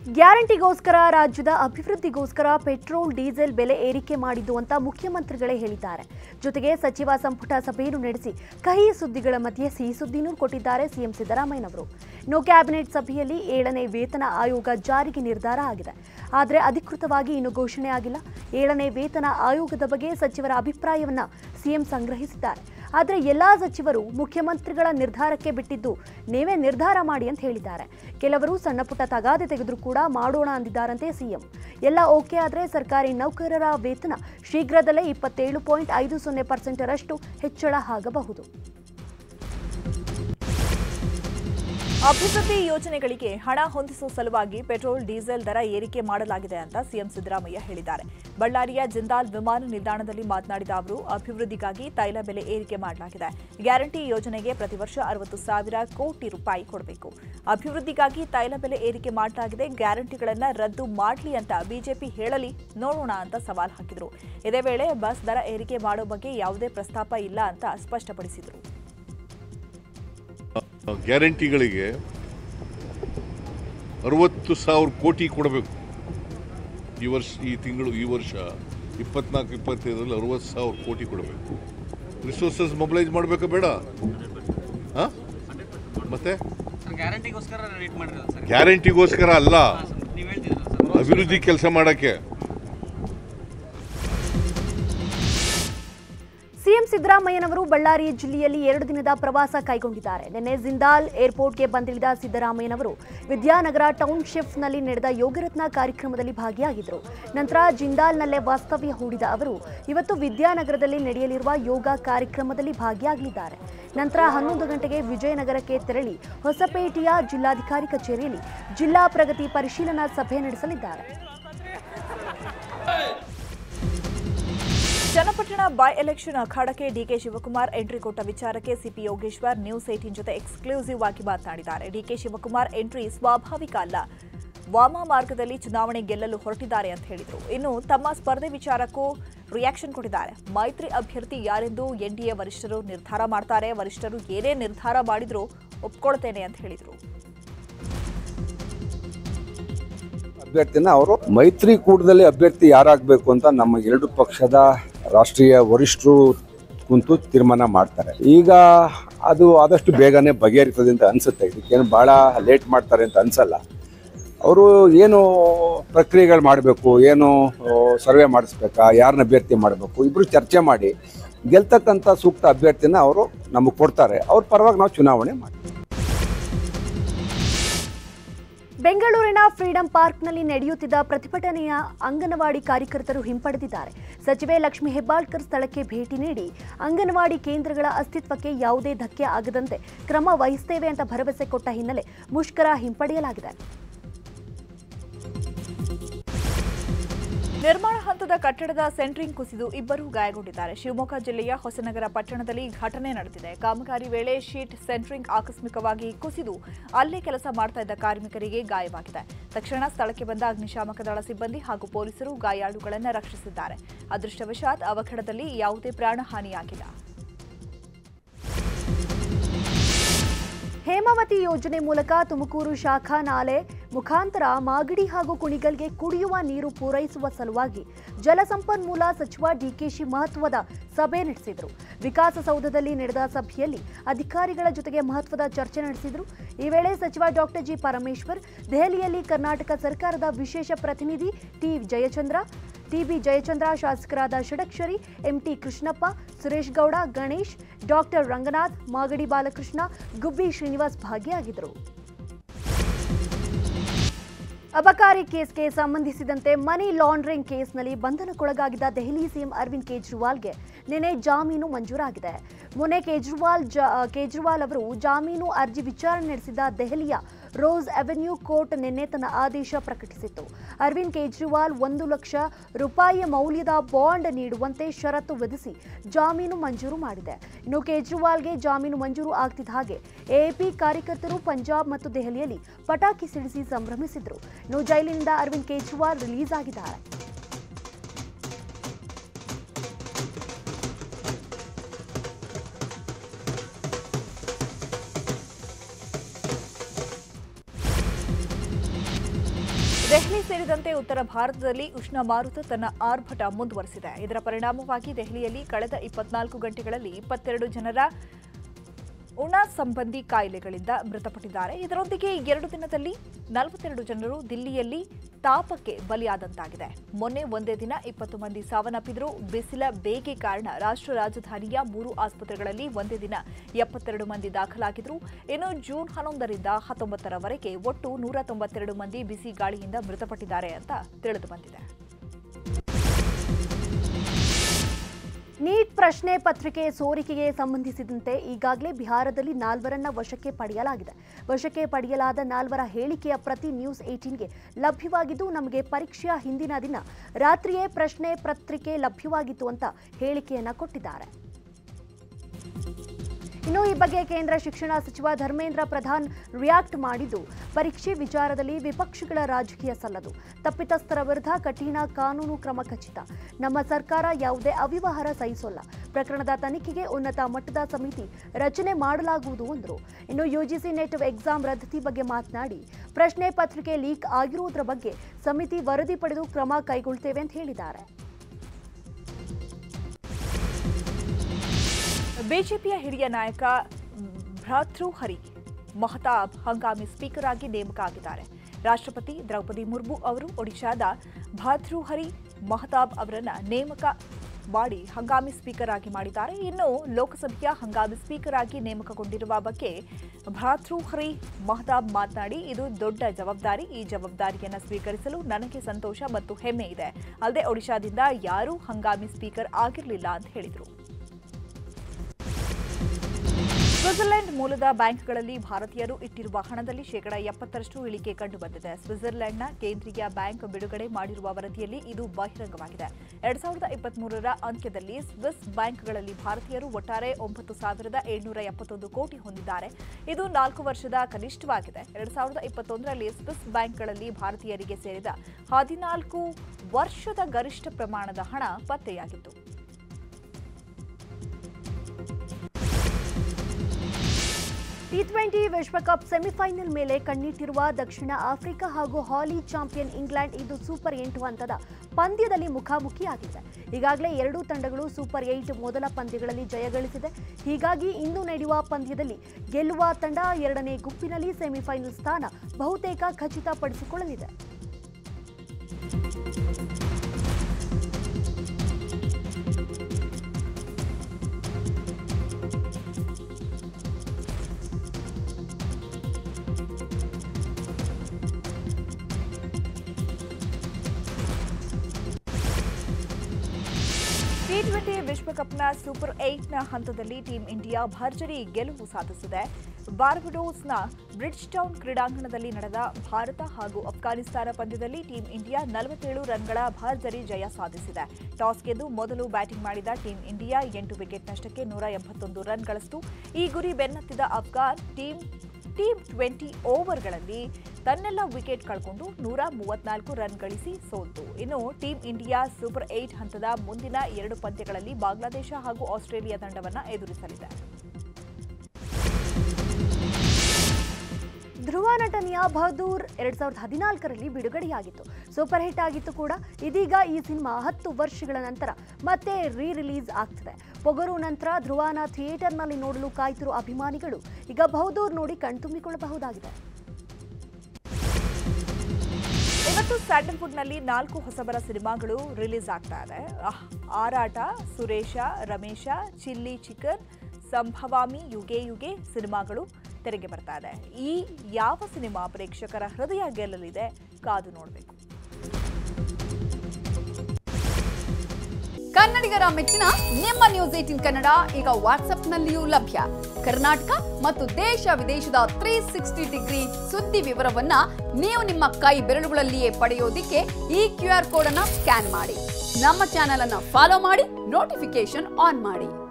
ಗ್ಯಾರಂಟಿಗೋಸ್ಕರ ರಾಜ್ಯದ ಅಭಿವೃದ್ಧಿಗೋಸ್ಕರ petrol diesel ಬೆಲೆ ಏರಿಕೆ ಮಾಡಿದ್ದು ಅಂತ ಮುಖ್ಯಮಂತ್ರಿಗಳೇ ಹೇಳಿದ್ದಾರೆ ಜೊತೆಗೆ ಸಚಿವ ಸಂಪುಟ ಸಭೆಯನ್ನು ನಡೆಸಿ ಕಹಿ ಸುದ್ದಿಗಳ ಮಧ್ಯೆ ಸಿಹಿ ಸುದ್ದಿನೂ ಕೊಟ್ಟಿದ್ದಾರೆ ಸಿಎಂ ಸಿದ್ದರಾಮಯ್ಯನವರು ಇನ್ನು ಕ್ಯಾಬಿನೆಟ್ ಸಭೆಯಲ್ಲಿ ಏಳನೇ ವೇತನ ಆಯೋಗ ಜಾರಿಗೆ ನಿರ್ಧಾರ ಆಗಿದೆ ಆದರೆ ಅಧಿಕೃತವಾಗಿ ಇನ್ನು ಘೋಷಣೆ ಆಗಿಲ್ಲ ಏಳನೇ ವೇತನ ಆಯೋಗದ ಬಗ್ಗೆ ಸಚಿವರ ಅಭಿಪ್ರಾಯವನ್ನ ಸಿಎಂ ಸಂಗ್ರಹಿಸಿದ್ದಾರೆ ಆದರೆ ಎಲ್ಲಾ ಸಚಿವರು ಮುಖ್ಯಮಂತ್ರಿಗಳ ನಿರ್ಧಾರಕ್ಕೆ ಬಿಟ್ಟಿದ್ದು ನೀವೇ ನಿರ್ಧಾರ ಮಾಡಿ ಅಂತ ಹೇಳಿದ್ದಾರೆ ಕೆಲವರು ಸಣ್ಣ ಪುಟ್ಟ ತಗಾದೆ ತೆಗೆದ್ರು ಕೂಡ ಮಾಡೋಣ ಅಂದಿದ್ದಾರಂತೆ ಸಿಎಂ ಎಲ್ಲ ಓಕೆ ಆದರೆ ಸರ್ಕಾರಿ ನೌಕರರ ವೇತನ ಶೀಘ್ರದಲ್ಲೇ ಇಪ್ಪತ್ತೇಳು ಪಾಯಿಂಟ್ ಐದು ಸೊನ್ನೆ ಪರ್ಸೆಂಟರಷ್ಟು ಹೆಚ್ಚಳ ಆಗಬಹುದು ಅಭಿವೃದ್ಧಿ ಯೋಜನೆಗಳಿಗೆ ಹಣ ಹೊಂದಿಸುವ ಸಲುವಾಗಿ ಪೆಟ್ರೋಲ್ ಡೀಸೆಲ್ ದರ ಏರಿಕೆ ಮಾಡಲಾಗಿದೆ ಅಂತ ಸಿಎಂ ಸಿದ್ದರಾಮಯ್ಯ ಹೇಳಿದ್ದಾರೆ ಬಳ್ಳಾರಿಯ ಜಿಂದಾಲ್ ವಿಮಾನ ನಿಲ್ದಾಣದಲ್ಲಿ ಮಾತನಾಡಿದ ಅವರು ಅಭಿವೃದ್ಧಿಗಾಗಿ ತೈಲ ಬೆಲೆ ಏರಿಕೆ ಮಾಡಲಾಗಿದೆ ಗ್ಯಾರಂಟಿ ಯೋಜನೆಗೆ ಪ್ರತಿ ವರ್ಷ ಅರವತ್ತು ಸಾವಿರ ಕೋಟಿ ರೂಪಾಯಿ ಕೊಡಬೇಕು ಅಭಿವೃದ್ಧಿಗಾಗಿ ತೈಲ ಬೆಲೆ ಏರಿಕೆ ಮಾಡಲಾಗಿದೆ ಗ್ಯಾರಂಟಿಗಳನ್ನ ರದ್ದು ಮಾಡಲಿ ಅಂತ ಬಿಜೆಪಿ ಹೇಳಲಿ ನೋಡೋಣ ಅಂತ ಸವಾಲ್ ಹಾಕಿದರು ಇದೇ ವೇಳೆ ಬಸ್ ದರ ಏರಿಕೆ ಮಾಡೋ ಬಗ್ಗೆ ಯಾವುದೇ ಪ್ರಸ್ತಾಪ ಇಲ್ಲ ಅಂತ ಸ್ಪಷ್ಟಪಡಿಸಿದರು ಗ್ಯಾರಂಟಿಗಳಿಗೆ ಅರವತ್ತು ಸಾವಿರ ಕೋಟಿ ಕೊಡಬೇಕು ಈ ವರ್ಷ ಈ ತಿಂಗಳು ಈ ವರ್ಷ ಇಪ್ಪತ್ನಾಲ್ಕು ಇಪ್ಪತ್ತೈದರಲ್ಲಿ ಅರವತ್ತು ಸಾವಿರ ಕೋಟಿ ಕೊಡಬೇಕು ರಿಸೋರ್ಸಸ್ ಮೊಬಿಲೈಸ್ ಮಾಡಬೇಕಾ ಬೇಡ ಹಾಂ ಮತ್ತೆ ಗ್ಯಾರಂಟಿಗೋಸ್ಕರ ರೇಟ್ ಮಾಡಿರೋದು ಸರ್ ಗ್ಯಾರಂಟಿಗೋಸ್ಕರ ಅಲ್ಲ ನೀವು ಹೇಳ್ತಿದ್ರಲ್ಲ ಸರ್ ಅಭಿವೃದ್ಧಿ ಕೆಲಸ ಮಾಡೋಕ್ಕೆ ಸಿಎಂ ಸಿದ್ದರಾಮಯ್ಯನವರು ಬಳ್ಳಾರಿ ಜಿಲ್ಲೆಯಲ್ಲಿ ಎರಡು ದಿನದ ಪ್ರವಾಸ ಕೈಗೊಂಡಿದ್ದಾರೆ ನಿನ್ನೆ ಜಿಂದಾಲ್ ಏರ್ಪೋರ್ಟ್ಗೆ ಬಂದಿಳಿದ ಸಿದ್ದರಾಮಯ್ಯನವರು ವಿದ್ಯಾನಗರ ಟೌನ್ಶಿಪ್ನಲ್ಲಿ ನಡೆದ ಯೋಗರತ್ನ ಕಾರ್ಯಕ್ರಮದಲ್ಲಿ ಭಾಗಿಯಾಗಿದ್ದರು ನಂತರ ಜಿಂದಾಲ್ನಲ್ಲೇ ವಾಸ್ತವ್ಯ ಹೂಡಿದ ಅವರು ಇವತ್ತು ವಿದ್ಯಾನಗರದಲ್ಲಿ ನಡೆಯಲಿರುವ ಯೋಗ ಕಾರ್ಯಕ್ರಮದಲ್ಲಿ ಭಾಗಿಯಾಗಲಿದ್ದಾರೆ ನಂತರ ಹನ್ನೊಂದು ಗಂಟೆಗೆ ವಿಜಯನಗರಕ್ಕೆ ತೆರಳಿ ಹೊಸಪೇಟೆಯ ಜಿಲ್ಲಾಧಿಕಾರಿ ಕಚೇರಿಯಲ್ಲಿ ಜಿಲ್ಲಾ ಪ್ರಗತಿ ಪರಿಶೀಲನಾ ಸಭೆ ನಡೆಸಲಿದ್ದಾರೆ ಚನ್ನಪಟ್ಟಣ ಬೈ ಎಲೆಕ್ಷನ್ ಅಖಾಡಕ್ಕೆ ಡಿಕೆ ಶಿವಕುಮಾರ್ ಎಂಟ್ರಿ ಕೊಟ್ಟ ವಿಚಾರಕ್ಕೆ ಸಿಪಿ ಯೋಗೇಶ್ವರ್ ನ್ಯೂಸ್ ಏಟೀನ್ ಜೊತೆ ಎಕ್ಸ್ಕ್ಲೂಸಿವ್ ಆಗಿ ಮಾತನಾಡಿದ್ದಾರೆ ಡಿಕೆ ಶಿವಕುಮಾರ್ ಎಂಟ್ರಿ ಸ್ವಾಭಾವಿಕ ಅಲ್ಲ ವಾಮ ಮಾರ್ಗದಲ್ಲಿ ಚುನಾವಣೆ ಗೆಲ್ಲಲು ಹೊರಟಿದ್ದಾರೆ ಅಂತ ಹೇಳಿದರು ಇನ್ನು ತಮ್ಮ ಸ್ಪರ್ಧೆ ವಿಚಾರಕ್ಕೂ ರಿಯಾಕ್ಷನ್ ಕೊಟ್ಟಿದ್ದಾರೆ ಮೈತ್ರಿ ಅಭ್ಯರ್ಥಿ ಯಾರೆಂದು ಎನ್ಡಿಎ ವರಿಷ್ಠರು ನಿರ್ಧಾರ ಮಾಡ್ತಾರೆ ವರಿಷ್ಠರು ಏನೇ ನಿರ್ಧಾರ ಮಾಡಿದ್ರು ಒಪ್ಕೊಳ್ತೇನೆ ಅಂತ ಹೇಳಿದರು ಅಭ್ಯರ್ಥಿನ ಅವರು ಮೈತ್ರಿಕೂಟದಲ್ಲಿ ಅಭ್ಯರ್ಥಿ ಯಾರಾಗಬೇಕು ಅಂತ ನಮ್ಮ ಎರಡು ಪಕ್ಷದ ರಾಷ್ಟ್ರೀಯ ವರಿಷ್ಠರು ಕುಂತು ತೀರ್ಮಾನ ಮಾಡ್ತಾರೆ ಈಗ ಅದು ಆದಷ್ಟು ಬೇಗನೆ ಬಗೆಹರಿತದೆ ಅಂತ ಅನ್ಸುತ್ತೆ ಇದಕ್ಕೇನು ಭಾಳ ಲೇಟ್ ಮಾಡ್ತಾರೆ ಅಂತ ಅನ್ಸಲ್ಲ ಅವರು ಏನು ಪ್ರಕ್ರಿಯೆಗಳು ಮಾಡಬೇಕು ಏನು ಸರ್ವೆ ಮಾಡಿಸ್ಬೇಕಾ ಯಾರನ್ನ ಅಭ್ಯರ್ಥಿ ಮಾಡಬೇಕು ಇಬ್ಬರು ಚರ್ಚೆ ಮಾಡಿ ಗೆಲ್ತಕ್ಕಂಥ ಸೂಕ್ತ ಅಭ್ಯರ್ಥಿನ ಅವರು ನಮಗೆ ಕೊಡ್ತಾರೆ ಅವ್ರ ಪರವಾಗಿ ನಾವು ಚುನಾವಣೆ ಮಾಡ್ತೀವಿ ಬೆಂಗಳೂರಿನ ಫ್ರೀಡಂ ಪಾರ್ಕ್ನಲ್ಲಿ ನಡೆಯುತ್ತಿದ್ದ ಪ್ರತಿಭಟನೆಯ ಅಂಗನವಾಡಿ ಕಾರ್ಯಕರ್ತರು ಹಿಂಪಡೆದಿದ್ದಾರೆ ಸಚಿವೆ ಲಕ್ಷ್ಮಿ ಹೆಬ್ಬಾಳ್ಕರ್ ಸ್ಥಳಕ್ಕೆ ಭೇಟಿ ನೀಡಿ ಅಂಗನವಾಡಿ ಕೇಂದ್ರಗಳ ಅಸ್ತಿತ್ವಕ್ಕೆ ಯಾವುದೇ ಧಕ್ಕೆ ಆಗದಂತೆ ಕ್ರಮ ವಹಿಸುತ್ತೇವೆ ಅಂತ ಭರವಸೆ ಕೊಟ್ಟ ಹಿನ್ನೆಲೆ ಮುಷ್ಕರ ಹಿಂಪಡೆಯಲಾಗಿದೆ ನಿರ್ಮಾಣ ಹಂತದ ಕಟ್ಟಡದ ಸೆಂಟ್ರಿಂಗ್ ಕುಸಿದು ಇಬ್ಬರು ಗಾಯಗೊಂಡಿದ್ದಾರೆ ಶಿವಮೊಗ್ಗ ಜಿಲ್ಲೆಯ ಹೊಸನಗರ ಪಟ್ಟಣದಲ್ಲಿ ಘಟನೆ ನಡೆದಿದೆ ಕಾಮಗಾರಿ ವೇಳೆ ಶೀಟ್ ಸೆಂಟ್ರಿಂಗ್ ಆಕಸ್ಮಿಕವಾಗಿ ಕುಸಿದು ಅಲ್ಲೇ ಕೆಲಸ ಮಾಡ್ತಾ ಇದ್ದ ಕಾರ್ಮಿಕರಿಗೆ ಗಾಯವಾಗಿದೆ ತಕ್ಷಣ ಸ್ಥಳಕ್ಕೆ ಬಂದ ಅಗ್ನಿಶಾಮಕ ದಳ ಸಿಬ್ಬಂದಿ ಹಾಗೂ ಪೊಲೀಸರು ಗಾಯಾಳುಗಳನ್ನು ರಕ್ಷಿಸಿದ್ದಾರೆ ಅದೃಷ್ಟವಶಾತ್ ಅವಘಡದಲ್ಲಿ ಯಾವುದೇ ಪ್ರಾಣಹಾನಿಯಾಗಿಲ್ಲ ಹೇಮಾವತಿ ಯೋಜನೆ ಮೂಲಕ ತುಮಕೂರು ಶಾಖಾ ನಾಲೆ ಮುಖಾಂತರ ಮಾಗಡಿ ಹಾಗೂ ಕುಣಿಗಲ್ಗೆ ಕುಡಿಯುವ ನೀರು ಪೂರೈಸುವ ಸಲುವಾಗಿ ಜಲಸಂಪನ್ಮೂಲ ಸಚಿವ ಡಿಕೆಶಿ ಮಹತ್ವದ ಸಭೆ ನಡೆಸಿದರು ವಿಕಾಸಸೌಧದಲ್ಲಿ ನಡೆದ ಸಭೆಯಲ್ಲಿ ಅಧಿಕಾರಿಗಳ ಜೊತೆಗೆ ಮಹತ್ವದ ಚರ್ಚೆ ನಡೆಸಿದರು ಈ ವೇಳೆ ಸಚಿವ ಡಾಕ್ಟರ್ ಜಿ ಪರಮೇಶ್ವರ್ ದೆಹಲಿಯಲ್ಲಿ ಕರ್ನಾಟಕ ಸರ್ಕಾರದ ವಿಶೇಷ ಪ್ರತಿನಿಧಿ ಟಿ ಜಯಚಂದ್ರ ಟಿಬಿ ಜಯಚಂದ್ರ ಶಾಸಕರಾದ ಷಡಕ್ಷರಿ ಎಂಟಿ ಕೃಷ್ಣಪ್ಪ ಸುರೇಶ್ ಗೌಡ ಗಣೇಶ್ ಡಾಕ್ಟರ್ ರಂಗನಾಥ್ ಮಾಗಡಿ ಬಾಲಕೃಷ್ಣ ಗುಬ್ಬಿ ಶ್ರೀನಿವಾಸ್ ಭಾಗಿಯಾಗಿದ್ದರು ಅಬಕಾರಿ ಕೇಸ್ಗೆ ಸಂಬಂಧಿಸಿದಂತೆ ಮನಿ ಲಾಂಡ್ರಿಂಗ್ ಕೇಸ್ನಲ್ಲಿ ಬಂಧನಕ್ಕೊಳಗಾಗಿದ್ದ ದೆಹಲಿ ಸಿಎಂ ಅರವಿಂದ್ ಕೇಜ್ರಿವಾಲ್ಗೆ ನಿನ್ನೆ ಜಾಮೀನು ಮಂಜೂರಾಗಿದೆ ಮೊನ್ನೆ ಕೇಜ್ರಿವಾಲ್ ಜ- ಕೇಜ್ರಿವಾಲ್ ಅವರು ಜಾಮೀನು ಅರ್ಜಿ ವಿಚಾರಣೆ ನಡೆಸಿದ ದೆಹಲಿಯ ರೋಸ್ ಅವೆನ್ಯೂ ಕೋರ್ಟ್ ನಿನ್ನೆ ತನ್ನ ಆದೇಶ ಪ್ರಕಟಿಸಿತ್ತು ಅರವಿಂದ್ ಕೇಜ್ರಿವಾಲ್ ಒಂದು ಲಕ್ಷ ರೂಪಾಯಿಯ ಮೌಲ್ಯದ ಬಾಂಡ್ ನೀಡುವಂತೆ ಷರತ್ತು ವಿಧಿಸಿ ಜಾಮೀನು ಮಂಜೂರು ಮಾಡಿದೆ ಇನ್ನು ಕೇಜ್ರಿವಾಲ್ಗೆ ಜಾಮೀನು ಮಂಜೂರು ಆಗ್ತಿದ್ದ ಹಾಗೆ ಎಎಪಿ ಕಾರ್ಯಕರ್ತರು ಪಂಜಾಬ್ ಮತ್ತು ದೆಹಲಿಯಲ್ಲಿ ಪಟಾಕಿ ಸಿಡಿಸಿ ಸಂಭ್ರಮಿಸಿದ್ರು ಇನ್ನು ಜೈಲಿನಿಂದ ಅರವಿಂದ್ ಕೇಜ್ರಿವಾಲ್ ರಿಲೀಸ್ ಆಗಿದ್ದಾರೆ ದೆಹಲಿ ಸೇರಿದಂತೆ ಉತ್ತರ ಭಾರತದಲ್ಲಿ ಉಷ್ಣ ಮಾರುತ ತನ್ನ ಆರ್ಭಟ ಮುಂದುವರೆಸಿದೆ ಇದರ ಪರಿಣಾಮವಾಗಿ ದೆಹಲಿಯಲ್ಲಿ ಕಳೆದ ಇಪ್ಪತ್ನಾಲ್ಕು ಗಂಟೆಗಳಲ್ಲಿ ಇಪ್ಪತ್ತೆರಡು ಜನರ ಉಣ ಸಂಬಂಧಿ ಕಾಯಿಲೆಗಳಿಂದ ಮೃತಪಟ್ಟಿದ್ದಾರೆ ಇದರೊಂದಿಗೆ ಎರಡು ದಿನದಲ್ಲಿ ನಲವತ್ತೆರಡು ಜನರು ದಿಲ್ಲಿಯಲ್ಲಿ ತಾಪಕ್ಕೆ ಬಲಿಯಾದಂತಾಗಿದೆ ಮೊನ್ನೆ ಒಂದೇ ದಿನ ಇಪ್ಪತ್ತು ಮಂದಿ ಸಾವನ್ನಪ್ಪಿದ್ರು ಬಿಸಿಲ ಬೇಗೆ ಕಾರಣ ರಾಷ್ಟ್ರ ರಾಜಧಾನಿಯ ಮೂರು ಆಸ್ಪತ್ರೆಗಳಲ್ಲಿ ಒಂದೇ ದಿನ ಎಪ್ಪತ್ತೆರಡು ಮಂದಿ ದಾಖಲಾಗಿದ್ರು ಇನ್ನು ಜೂನ್ ಹನ್ನೊಂದರಿಂದ ಹತ್ತೊಂಬತ್ತರವರೆಗೆ ಒಟ್ಟು ನೂರ ತೊಂಬತ್ತೆರಡು ಮಂದಿ ಬಿಸಿ ಗಾಳಿಯಿಂದ ಮೃತಪಟ್ಟಿದ್ದಾರೆ ಅಂತ ತಿಳಿದು ಬಂದಿದೆ ನೀಟ್ ಪ್ರಶ್ನೆ ಪತ್ರಿಕೆ ಸೋರಿಕೆಗೆ ಸಂಬಂಧಿಸಿದಂತೆ ಈಗಾಗಲೇ ಬಿಹಾರದಲ್ಲಿ ನಾಲ್ವರನ್ನ ವಶಕ್ಕೆ ಪಡೆಯಲಾಗಿದೆ ವಶಕ್ಕೆ ಪಡೆಯಲಾದ ನಾಲ್ವರ ಹೇಳಿಕೆಯ ಪ್ರತಿ ನ್ಯೂಸ್ ಏಟೀನ್ಗೆ ಲಭ್ಯವಾಗಿದ್ದು ನಮಗೆ ಪರೀಕ್ಷೆಯ ಹಿಂದಿನ ದಿನ ರಾತ್ರಿಯೇ ಪ್ರಶ್ನೆ ಪತ್ರಿಕೆ ಲಭ್ಯವಾಗಿತ್ತು ಅಂತ ಹೇಳಿಕೆಯನ್ನ ಕೊಟ್ಟಿದ್ದಾರೆ ಇನ್ನು ಈ ಬಗ್ಗೆ ಕೇಂದ್ರ ಶಿಕ್ಷಣ ಸಚಿವ ಧರ್ಮೇಂದ್ರ ಪ್ರಧಾನ್ ರಿಯಾಕ್ಟ್ ಮಾಡಿದ್ದು ಪರೀಕ್ಷೆ ವಿಚಾರದಲ್ಲಿ ವಿಪಕ್ಷಗಳ ರಾಜಕೀಯ ಸಲ್ಲದು ತಪ್ಪಿತಸ್ಥರ ವಿರುದ್ಧ ಕಠಿಣ ಕಾನೂನು ಕ್ರಮ ಖಚಿತ ನಮ್ಮ ಸರ್ಕಾರ ಯಾವುದೇ ಅವ್ಯವಹಾರ ಸಹಿಸೋಲ್ಲ ಪ್ರಕರಣದ ತನಿಖೆಗೆ ಉನ್ನತ ಮಟ್ಟದ ಸಮಿತಿ ರಚನೆ ಮಾಡಲಾಗುವುದು ಎಂದರು ಇನ್ನು ಯುಜಿಸಿ ನೆಟ್ ಎಕ್ಸಾಮ್ ರದ್ದತಿ ಬಗ್ಗೆ ಮಾತನಾಡಿ ಪ್ರಶ್ನೆ ಪತ್ರಿಕೆ ಲೀಕ್ ಆಗಿರುವುದರ ಬಗ್ಗೆ ಸಮಿತಿ ವರದಿ ಪಡೆದು ಕ್ರಮ ಕೈಗೊಳ್ತೇವೆ ಅಂತ ಹೇಳಿದ್ದಾರೆ ಬಿಜೆಪಿಯ ಹಿರಿಯ ನಾಯಕ ಭ್ರಾತೃಹರಿ ಮಹತಾಬ್ ಹಂಗಾಮಿ ಸ್ಪೀಕರ್ ಆಗಿ ನೇಮಕ ಆಗಿದ್ದಾರೆ ರಾಷ್ಟ್ರಪತಿ ದ್ರೌಪದಿ ಮುರ್ಮು ಅವರು ಒಡಿಶಾದ ಭಾತೃಹರಿ ಮಹತಾಬ್ ಅವರನ್ನ ನೇಮಕ ಮಾಡಿ ಹಂಗಾಮಿ ಸ್ಪೀಕರ್ ಆಗಿ ಮಾಡಿದ್ದಾರೆ ಇನ್ನು ಲೋಕಸಭೆಯ ಹಂಗಾಮಿ ಸ್ಪೀಕರ್ ಆಗಿ ನೇಮಕಗೊಂಡಿರುವ ಬಗ್ಗೆ ಭ್ರಾತೃಹರಿ ಮಹತಾಬ್ ಮಾತನಾಡಿ ಇದು ದೊಡ್ಡ ಜವಾಬ್ದಾರಿ ಈ ಜವಾಬ್ದಾರಿಯನ್ನು ಸ್ವೀಕರಿಸಲು ನನಗೆ ಸಂತೋಷ ಮತ್ತು ಹೆಮ್ಮೆ ಇದೆ ಅಲ್ಲದೆ ಒಡಿಶಾದಿಂದ ಯಾರೂ ಹಂಗಾಮಿ ಸ್ಪೀಕರ್ ಆಗಿರಲಿಲ್ಲ ಅಂತ ಹೇಳಿದರು ಸ್ವಿಟ್ಜರ್ಲೆಂಡ್ ಮೂಲದ ಬ್ಯಾಂಕ್ಗಳಲ್ಲಿ ಭಾರತೀಯರು ಇಟ್ಟಿರುವ ಹಣದಲ್ಲಿ ಶೇಕಡ ಎಪ್ಪತ್ತರಷ್ಟು ಇಳಿಕೆ ಕಂಡುಬಂದಿದೆ ಸ್ವಿಟ್ಜರ್ಲೆಂಡ್ನ ಕೇಂದ್ರೀಯ ಬ್ಯಾಂಕ್ ಬಿಡುಗಡೆ ಮಾಡಿರುವ ವರದಿಯಲ್ಲಿ ಇದು ಬಹಿರಂಗವಾಗಿದೆ ಎರಡ್ ಸಾವಿರದ ಇಪ್ಪತ್ಮೂರರ ಅಂತ್ಯದಲ್ಲಿ ಸ್ವಿಸ್ ಬ್ಯಾಂಕ್ಗಳಲ್ಲಿ ಭಾರತೀಯರು ಒಟ್ಟಾರೆ ಒಂಬತ್ತು ಸಾವಿರದ ಏಳ್ನೂರ ಎಪ್ಪತ್ತೊಂದು ಕೋಟಿ ಹೊಂದಿದ್ದಾರೆ ಇದು ನಾಲ್ಕು ವರ್ಷದ ಕನಿಷ್ಠವಾಗಿದೆ ಎರಡ್ ಸಾವಿರದ ಇಪ್ಪತ್ತೊಂದರಲ್ಲಿ ಸ್ವಿಸ್ ಬ್ಯಾಂಕ್ಗಳಲ್ಲಿ ಭಾರತೀಯರಿಗೆ ಸೇರಿದ ಹದಿನಾಲ್ಕು ವರ್ಷದ ಗರಿಷ್ಠ ಪ್ರಮಾಣದ ಹಣ ಪತ್ತೆಯಾಗಿತ್ತು ಟಿ ಟ್ವೆಂಟಿ ವಿಶ್ವಕಪ್ ಸೆಮಿಫೈನಲ್ ಮೇಲೆ ಕಣ್ಣಿಟ್ಟಿರುವ ದಕ್ಷಿಣ ಆಫ್ರಿಕಾ ಹಾಗೂ ಹಾಲಿ ಚಾಂಪಿಯನ್ ಇಂಗ್ಲೆಂಡ್ ಇದು ಸೂಪರ್ ಎಂಟು ಹಂತದ ಪಂದ್ಯದಲ್ಲಿ ಮುಖಾಮುಖಿಯಾಗಿದೆ ಈಗಾಗಲೇ ಎರಡೂ ತಂಡಗಳು ಸೂಪರ್ ಏಟ್ ಮೊದಲ ಪಂದ್ಯಗಳಲ್ಲಿ ಜಯಗಳಿಸಿದೆ ಹೀಗಾಗಿ ಇಂದು ನಡೆಯುವ ಪಂದ್ಯದಲ್ಲಿ ಗೆಲ್ಲುವ ತಂಡ ಎರಡನೇ ಗುಂಪಿನಲ್ಲಿ ಸೆಮಿಫೈನಲ್ ಸ್ಥಾನ ಬಹುತೇಕ ಖಚಿತಪಡಿಸಿಕೊಳ್ಳಲಿದೆ ಟಿ ಟ್ವೆಂಟಿ ವಿಶ್ವಕಪ್ನ ಸೂಪರ್ ಏಟ್ನ ಹಂತದಲ್ಲಿ ಟೀಂ ಇಂಡಿಯಾ ಭರ್ಜರಿ ಗೆಲುವು ಸಾಧಿಸಿದೆ ಬಾರ್ಬಡೋಸ್ನ ಬ್ರಿಡ್ಜ್ ಟೌನ್ ಕ್ರೀಡಾಂಗಣದಲ್ಲಿ ನಡೆದ ಭಾರತ ಹಾಗೂ ಅಫ್ಘಾನಿಸ್ತಾನ ಪಂದ್ಯದಲ್ಲಿ ಟೀಂ ಇಂಡಿಯಾ ನಲವತ್ತೇಳು ರನ್ಗಳ ಭರ್ಜರಿ ಜಯ ಸಾಧಿಸಿದೆ ಟಾಸ್ ಗೆದ್ದು ಮೊದಲು ಬ್ಯಾಟಿಂಗ್ ಮಾಡಿದ ಟೀಂ ಇಂಡಿಯಾ ಎಂಟು ವಿಕೆಟ್ ನಷ್ಟಕ್ಕೆ ನೂರ ಎಂಬತ್ತೊಂದು ರನ್ ಗಳಿಸಿತು ಈ ಗುರಿ ಬೆನ್ನತ್ತಿದ ಅಫ್ಘಾನ್ ಟೀಂ ಟೀಮ್ ಟ್ವೆಂಟಿ ಓವರ್ಗಳಲ್ಲಿ ತನ್ನೆಲ್ಲ ವಿಕೆಟ್ ಕಳ್ಕೊಂಡು ನೂರ ಮೂವತ್ನಾಲ್ಕು ರನ್ ಗಳಿಸಿ ಸೋಲ್ತು ಇನ್ನು ಟೀಂ ಇಂಡಿಯಾ ಸೂಪರ್ ಏಟ್ ಹಂತದ ಮುಂದಿನ ಎರಡು ಪಂದ್ಯಗಳಲ್ಲಿ ಬಾಂಗ್ಲಾದೇಶ ಹಾಗೂ ಆಸ್ಟ್ರೇಲಿಯಾ ತಂಡವನ್ನು ಎದುರಿಸಲಿದೆ ಧ್ರುವ ನಟನೆಯ ಬಹದ್ದೂರ್ ಎರಡ್ ಸಾವಿರದ ಹದಿನಾಲ್ಕರಲ್ಲಿ ಬಿಡುಗಡೆಯಾಗಿತ್ತು ಸೂಪರ್ ಹಿಟ್ ಆಗಿತ್ತು ಕೂಡ ಇದೀಗ ಈ ಸಿನಿಮಾ ಹತ್ತು ವರ್ಷಗಳ ನಂತರ ಮತ್ತೆ ರೀ ರಿಲೀಸ್ ಆಗ್ತಿದೆ ಪೊಗರು ನಂತರ ಧ್ರುವನ ಥಿಯೇಟರ್ನಲ್ಲಿ ನೋಡಲು ಕಾಯ್ತಿರೋ ಅಭಿಮಾನಿಗಳು ಈಗ ಬಹದ್ದೂರ್ ನೋಡಿ ಕಣ್ತುಂಬಿಕೊಳ್ಳಬಹುದಾಗಿದೆ ಇವತ್ತು ಸ್ಯಾಂಡಲ್ವುಡ್ನಲ್ಲಿ ನಾಲ್ಕು ಹೊಸಬರ ಸಿನಿಮಾಗಳು ರಿಲೀಸ್ ಆಗ್ತಾ ಇದೆ ಆಹ್, ಆರಾಟ ಸುರೇಶ ರಮೇಶ ಚಿಲ್ಲಿ ಚಿಕನ್ ಸಂಭವಾಮಿ ಯುಗೆ ಯುಗೆ ಸಿನಿಮಾಗಳು ತೆರೆಗೆ ಬರ್ತಾ ಇದೆ ಈ ಯಾವ ಸಿನಿಮಾ ಪ್ರೇಕ್ಷಕರ ಹೃದಯ ಗೆಲ್ಲಲಿದೆ ಕಾದು ನೋಡಬೇಕು ಕನ್ನಡಿಗರ ಮೆಚ್ಚಿನ ನಿಮ್ಮ ನ್ಯೂಸ್ ಏಟಿನ್ ಕನ್ನಡ ಈಗ ವಾಟ್ಸ್ಆಪ್ನಲ್ಲಿಯೂ ಲಭ್ಯ ಕರ್ನಾಟಕ ಮತ್ತು ದೇಶ ವಿದೇಶದ ತ್ರೀ ಸಿಕ್ಸ್ಟಿ ಡಿಗ್ರಿ ಸುದ್ದಿ ವಿವರವನ್ನ ನೀವು ನಿಮ್ಮ ಕೈ ಬೆರಳುಗಳಲ್ಲಿಯೇ ಪಡೆಯೋದಿಕ್ಕೆ ಈ ಕ್ಯೂ ಆರ್ ಕೋಡ್ ಅನ್ನ ಸ್ಕ್ಯಾನ್ ಮಾಡಿ ನಮ್ಮ ಚಾನೆಲ್ ಅನ್ನ ಫಾಲೋ ಮಾಡಿ ನೋಟಿಫಿಕೇಶನ್ ಆನ್ ಮಾಡಿ